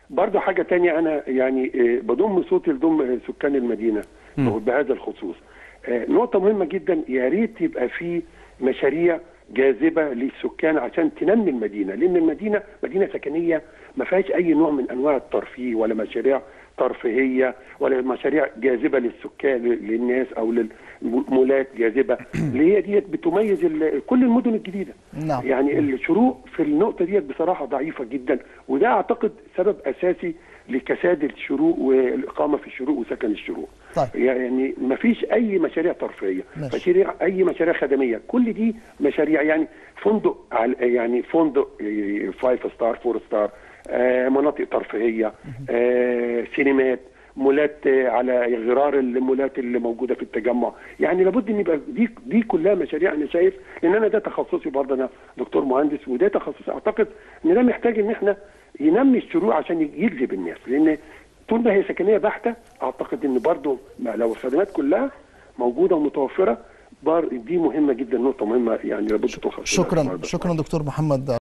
برضه حاجه تانية انا يعني آه، بضم صوتي لضم آه، سكان المدينه بهذا الخصوص آه، نقطه مهمه جدا يا ريت يبقى في مشاريع جاذبه للسكان عشان تنمي المدينه لان المدينه مدينه سكنيه ما فيهاش اي نوع من انواع الترفيه ولا مشاريع ترفيهيه ولا مشاريع جاذبه للسكان للناس او للمولات جاذبه اللي هي ديت بتميز ال- كل المدن الجديده نعم. يعني الشروق في النقطه ديت بصراحه ضعيفه جدا وده اعتقد سبب اساسي لكساد الشروق والاقامه في الشروق وسكن الشروق طيب. يعني ما فيش اي مشاريع ترفيهيه ماشي. مشاريع اي مشاريع خدميه كل دي مشاريع يعني فندق على- يعني فندق فايف ستار فور ستار آه، مناطق ترفيهيه آه، سينمات مولات آه، على غرار المولات اللي موجوده في التجمع يعني لابد ان يبقى دي دي كلها مشاريع انا شايف لان انا ده تخصصي برضه انا دكتور مهندس وده تخصصي اعتقد ان ده محتاج ان احنا ينمي الشروق عشان يجذب الناس لان طول ما هي سكنيه بحته اعتقد ان برضه لو الخدمات كلها موجوده ومتوفره بار دي مهمه جدا نقطه مهمه يعني لابد تخصص شكرا شكرا دكتور محمد